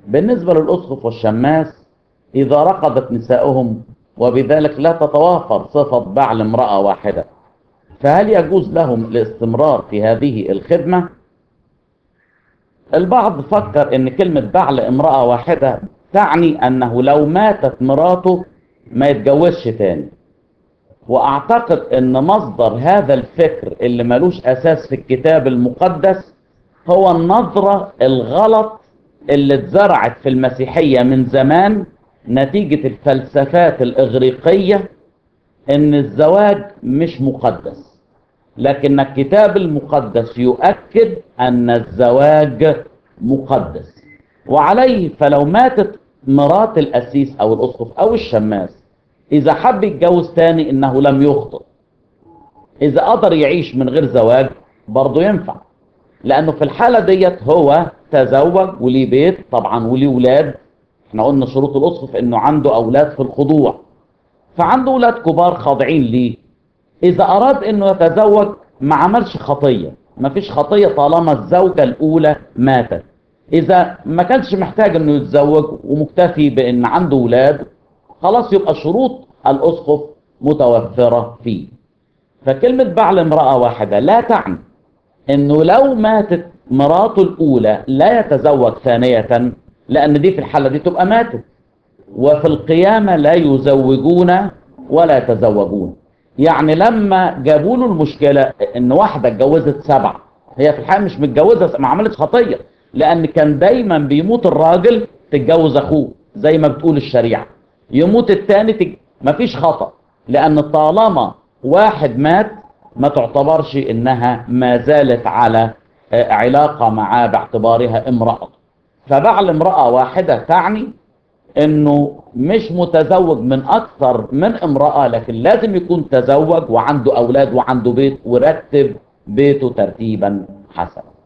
بالنسبة للأسقف والشماس إذا رقدت نساؤهم وبذلك لا تتوافر صفة بعل امرأة واحدة فهل يجوز لهم الاستمرار في هذه الخدمة؟ البعض فكر ان كلمة بعل امرأة واحدة تعني انه لو ماتت مراته ما يتجوزش تاني واعتقد ان مصدر هذا الفكر اللي ملوش اساس في الكتاب المقدس هو النظرة الغلط اللي اتزرعت في المسيحية من زمان نتيجة الفلسفات الاغريقية ان الزواج مش مقدس لكن الكتاب المقدس يؤكد ان الزواج مقدس وعليه فلو ماتت مرات القسيس او الاسقف او الشماس اذا حب يتجوز تاني انه لم يخطئ اذا قدر يعيش من غير زواج برضه ينفع لانه في الحالة ديت هو تزوج وليه بيت طبعا وليه ولاد احنا قلنا شروط الاسقف انه عنده اولاد في الخضوع فعنده اولاد كبار خاضعين ليه اذا اراد انه يتزوج ما عملش خطية ما فيش خطية طالما الزوجة الاولى ماتت اذا ما كانش محتاج انه يتزوج ومكتفي بان عنده اولاد خلاص يبقى شروط الاسقف متوفرة فيه فكلمة بعل امرأة واحدة لا تعني انه لو ماتت مراته الاولى لا يتزوج ثانية لان دي في الحالة دي تبقى ماتت وفي القيامة لا يزوجون ولا يتزوجون يعني لما جابوا له المشكلة ان واحدة اتجوزت سبعة هي في الحقيقة مش متجوزة ما عملتش خطية لان كان دايما بيموت الراجل تتجوز اخوه زي ما بتقول الشريعة يموت التاني تج... مفيش خطأ لان طالما واحد مات ما تعتبرش انها ما زالت على علاقة معاه باعتبارها امرأة فبعل امرأة واحدة تعني انه مش متزوج من اكثر من امرأة لكن لازم يكون تزوج وعنده اولاد وعنده بيت ورتب بيته ترتيبا حسنا